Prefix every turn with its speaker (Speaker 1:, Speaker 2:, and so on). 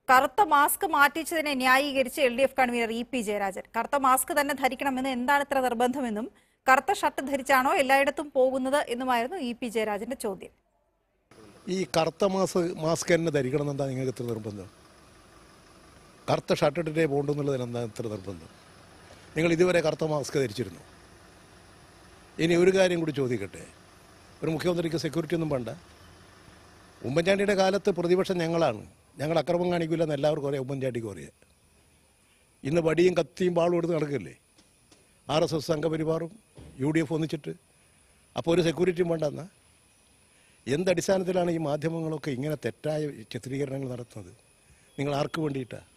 Speaker 1: കറുത്ത മാസ്ക് മാറ്റിച്ചതിനെ ന്യായീകരിച്ച് L D F convener E P Jayarajan കറുത്ത മാസ്ക് തന്നെ ധരിക്കണമെന്ന് എന്താണ് ഇത്ര നിർബന്ധമെന്നും കറുത്ത ഷർട്ട് ധരിച്ചാണോ എല്ലായിടത്തും പോകുന്നത് എന്നുമായിരുന്നു ഇ പി ജയരാജന്റെ ചോദ്യം
Speaker 2: ഈ കറുത്ത മാസ് മാസ്ക് തന്നെ ധരിക്കണം എന്താ നിങ്ങൾക്ക് ഇത്ര നിർബന്ധം കറുത്ത ഷർട്ട് ഇട്ടിട്ടേ പോകണ്ടെന്നുള്ളതിന് എന്താ ഇത്ര നിർബന്ധം നിങ്ങൾ ഇതുവരെ കറുത്ത മാസ്ക് ധരിച്ചിരുന്നു ഇനി ഒരു കാര്യം കൂടി ചോദിക്കട്ടെ ഒരു മുഖ്യമന്ത്രിക്ക് സെക്യൂരിറ്റി ഒന്നും വേണ്ട ഉമ്മൻചാണ്ടിയുടെ കാലത്ത് പ്രതിപക്ഷം ഞങ്ങളാണ് ഞങ്ങൾ അക്രമം കാണിക്കില്ലെന്ന് എല്ലാവർക്കും അറിയാം ഉമ്മൻചാണ്ടിക്ക് അറിയാം ഇന്ന് വടിയും കത്തിയും വാളും എടുത്ത് നടക്കില്ലേ ആർ എസ് എസ് സംഘപരിവാറും യു ഡി എഫ് ഒന്നിച്ചിട്ട് അപ്പോൾ ഒരു സെക്യൂരിറ്റിയും വേണ്ട എന്നാ എന്തടിസ്ഥാനത്തിലാണ് ഈ മാധ്യമങ്ങളൊക്കെ ഇങ്ങനെ തെറ്റായ ചിത്രീകരണങ്ങൾ നടത്തുന്നത് നിങ്ങൾ ആർക്ക് വേണ്ടിയിട്ടാണ്